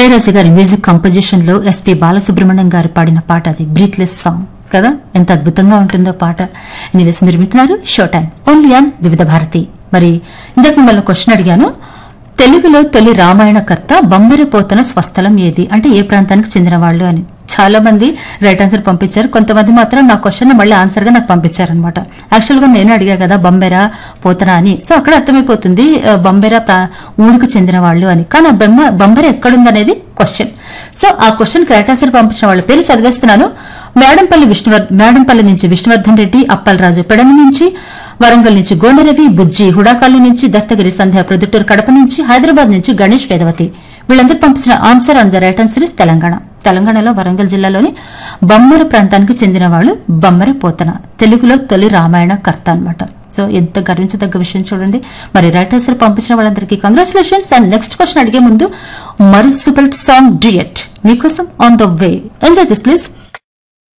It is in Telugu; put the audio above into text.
ఇళయరాజు గారి మ్యూజిక్ కంపోజిషన్ లో ఎస్పి బాలసుబ్రహ్మణ్యం గారు పాడిన పాట అది బ్రీత్లెస్ సాంగ్ కదా ఎంత అద్భుతంగా ఉంటుందో పాట నీలస్ మీరు వింటున్నారు షో టైం ఓన్లీ ఆన్ వివిధ భారతి మరి ఇందాక మిమ్మల్ని క్వశ్చన్ అడిగాను తెలుగులో తొలి రామాయణకర్త బొమ్మరిపోతన స్వస్థలం ఏది అంటే ఏ ప్రాంతానికి చెందిన వాళ్ళు అని చాలా మంది రైట్ ఆన్సర్ పంపించారు కొంతమంది మాత్రం నా క్వశ్చన్ మళ్ళీ ఆన్సర్ గా నాకు పంపించారనమాట యాక్చువల్ గా నేను అడిగా కదా బొంబెరా పోతనా అని సో అక్కడ అర్థమైపోతుంది ఆ, బొంబెరా ప్రా- ఊరికి చెందిన వాళ్ళు అని కానీ ఆ బొమ్మ బొంబెర ఎక్కడుందనేది క్వశ్చన్ సో ఆ క్వశ్చన్ కి రైట్ ఆన్సర్ పంపించిన వాళ్ళ పేరు చదివేస్తున్నాను మేడంపల్లి విష్ణువర్ మేడంపల్లి నుంచి విష్ణువర్ధన్ రెడ్డి అప్పలరాజు పెడమ నుంచి వరంగల్ నుంచి గోండరవి బుజ్జి హుడాకాళ్ళు నుంచి దస్తగిరి సంధ్య ప్రొద్దుటూరు కడప నుంచి హైదరాబాద్ నుంచి గణేష్ వేదవతి వీళ్ళందరూ పంపించిన answer on the right answer is Telangana తెలంగాణలో వరంగల్ జిల్లాలోని బొమ్మర ప్రాంతానికి చెందిన వాళ్ళు బొమ్మర పోతన తెలుగులో తొలి రామాయణ కర్త అన్నమాట సో ఎంత గర్వించదగ్గ విషయం చూడండి మరి రైట్ ఆన్సర్ పంపించిన వాళ్ళందరికీ కంగ్రాచులేషన్స్ అండ్ నెక్స్ట్ క్వశ్చన్ అడిగే ముందు మరో సూపర్ సాంగ్ డ్యూయట్ మీకోసం on the way enjoy this please